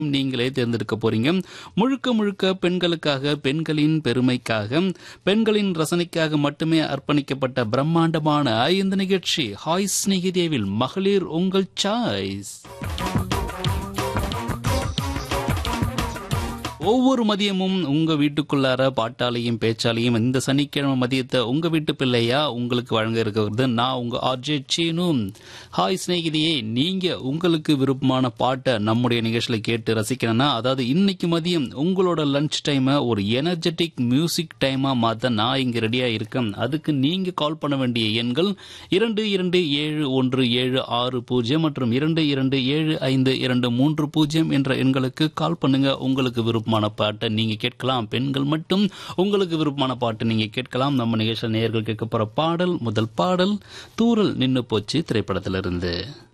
நீங்களே தேர்ந்தெடுக்க போறீங்க முழுக்க முழுக்க பெண்களுக்காக பெண்களின் பெருமைக்காக பெண்களின் ரசனைக்காக மட்டுமே அர்ப்பணிக்கப்பட்ட பிரம்மாண்டமான இந்த நிகழ்ச்சி ஹாய் ஸ்நேகிதேவில் மகளிர் உங்கள் சாய்ஸ் ஒவ்வொரு மதியமும் உங்க வீட்டுக்குள்ளார பாட்டாலையும் பேச்சாலையும் இந்த சனிக்கிழமை மதியத்தை உங்க வீட்டு பிள்ளையா உங்களுக்கு வழங்க இருக்கிறது நான் உங்க ஆர்ஜே சீனு ஹாய் சிநேகிதியே நீங்க உங்களுக்கு விருப்பமான பாட்டை நம்முடைய நிகழ்ச்சியில கேட்டு ரசிக்கணும்னா அதாவது இன்னைக்கு மதியம் உங்களோட லஞ்ச் டைமை ஒரு எனர்ஜெட்டிக் மியூசிக் டைமா மாத்த நான் இங்க ரெடியா இருக்கேன் அதுக்கு நீங்க கால் பண்ண வேண்டிய எண்கள் இரண்டு இரண்டு ஏழு ஒன்று ஏழு ஆறு பூஜ்ஜியம் மற்றும் இரண்டு இரண்டு ஏழு ஐந்து இரண்டு மூன்று பூஜ்ஜியம் என்ற எண்களுக்கு கால் பண்ணுங்க உங்களுக்கு விருப்பமான பாட்டை நீங்க கேட்கலாம் பெண்கள் மட்டும் உங்களுக்கு விருப்பமான பாட்டை நீங்க கேட்கலாம் நம்ம நிகழ்ச்சியில் நேயர்கள் கேட்க போற பாடல் முதல் பாடல் தூரல் நின்னு போச்சு திரைப்படத்திலிருந்து